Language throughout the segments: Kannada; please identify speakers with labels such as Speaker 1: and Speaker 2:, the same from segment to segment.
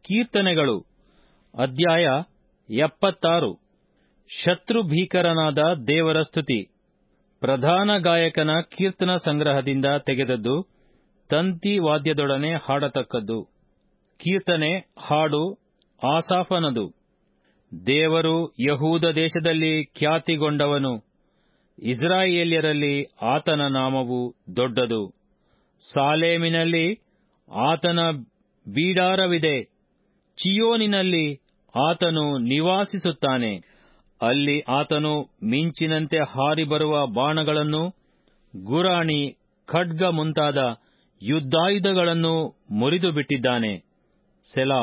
Speaker 1: ಕೀರ್ತನೆಗಳು ಅಧ್ಯಾಯ ಎಪ್ಪತ್ತಾರು ಶತ್ರು ಭೀಕರನಾದ ದೇವರ ಸ್ತುತಿ ಪ್ರಧಾನ ಗಾಯಕನ ಕೀರ್ತನ ಸಂಗ್ರಹದಿಂದ ತೆಗೆದದ್ದು ತಂತಿ ವಾದ್ಯದೊಡನೆ ಹಾಡತಕ್ಕದ್ದು ಕೀರ್ತನೆ ಹಾಡು ಆಸಾಫನದು ದೇವರು ಯಹೂದ ದೇಶದಲ್ಲಿ ಖ್ಯಾತಿಗೊಂಡವನು ಇಸ್ರಾಯೇಲ್ಯರಲ್ಲಿ ಆತನ ನಾಮವು ದೊಡ್ಡದು ಸಾಲೇಮಿನಲ್ಲಿ ಆತನ ಬೀಡಾರವಿದೆ ಚಿಯೋನಿನಲ್ಲಿ ಆತನು ನಿವಾಸಿಸುತ್ತಾನೆ ಅಲ್ಲಿ ಆತನು ಮಿಂಚಿನಂತೆ ಹಾರಿ ಬರುವ ಬಾಣಗಳನ್ನು ಗುರಾಣಿ ಖಡ್ಗ ಮುಂತಾದ ಯುದ್ಧಾಯುಧಗಳನ್ನು ಮುರಿದು ಬಿಟ್ಟಿದ್ದಾನೆ ಸೆಲಾ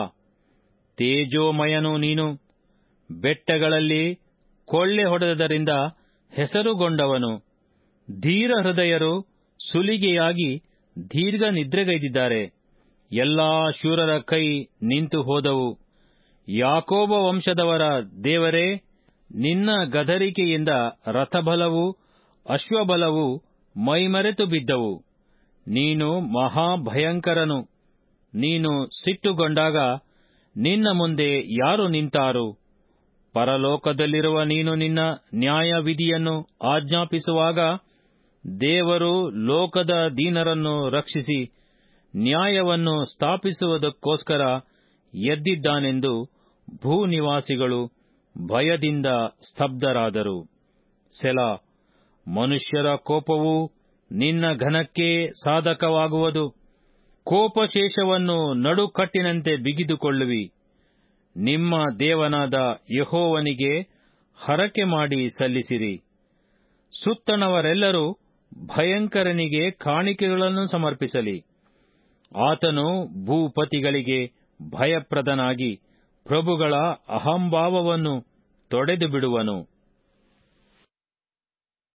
Speaker 1: ತೇಜೋಮಯನು ನೀನು ಬೆಟ್ಟಗಳಲ್ಲಿ ಕೊಳ್ಳೆ ಹೊಡೆದರಿಂದ ಹೆಸರುಗೊಂಡವನು ಧೀರ ಹೃದಯರು ಸುಲಿಗೆಯಾಗಿ ದೀರ್ಘ ನಿದ್ರೆಗೈದಿದ್ದಾರೆ ಎಲ್ಲಾ ಶೂರರ ಕೈ ನಿಂತು ಹೋದವು ಯಾಕೋಬ ವಂಶದವರ ದೇವರೇ ನಿನ್ನ ಗದರಿಕೆಯಿಂದ ರಥಬಲವು ಅಶ್ವಬಲವು ಮೈಮರೆತು ಬಿದ್ದವು ನೀನು ಮಹಾಭಯಂಕರನು ನೀನು ಸಿಟ್ಟುಗೊಂಡಾಗ ನಿನ್ನ ಮುಂದೆ ಯಾರು ನಿಂತಾರು ಪರಲೋಕದಲ್ಲಿರುವ ನೀನು ನಿನ್ನ ನ್ಯಾಯವಿಧಿಯನ್ನು ಆಜ್ಞಾಪಿಸುವಾಗ ದೇವರು ಲೋಕದ ದೀನರನ್ನು ರಕ್ಷಿಸಿ ನ್ಯಾಯವನ್ನು ಸ್ಥಾಪಿಸುವುದಕ್ಕೋಸ್ಕರ ಎದ್ದಿದ್ದಾನೆಂದು ಭೂನಿವಾಸಿಗಳು ಭಯದಿಂದ ಸ್ತಬ್ಧರಾದರು ಸೆಲಾ ಮನುಷ್ಯರ ಕೋಪವು ನಿನ್ನ ಘನಕ್ಕೆ ಸಾಧಕವಾಗುವುದು ಕೋಪಶೇಷವನ್ನು ನಡುಕಟ್ಟಿನಂತೆ ಬಿಗಿದುಕೊಳ್ಳುವಿ ನಿಮ್ಮ ದೇವನಾದ ಯಹೋವನಿಗೆ ಹರಕೆ ಮಾಡಿ ಸಲ್ಲಿಸಿರಿ ಸುತ್ತಣವರೆಲ್ಲರೂ ಭಯಂಕರನಿಗೆ ಕಾಣಿಕೆಗಳನ್ನು ಸಮರ್ಪಿಸಲಿ ಆತನು ಭೂಪತಿಗಳಿಗೆ ಭಯಪ್ರದನಾಗಿ ಪ್ರಭುಗಳ ಅಹಂಭಾವವನ್ನು ತೊಡೆದು ಬಿಡುವನು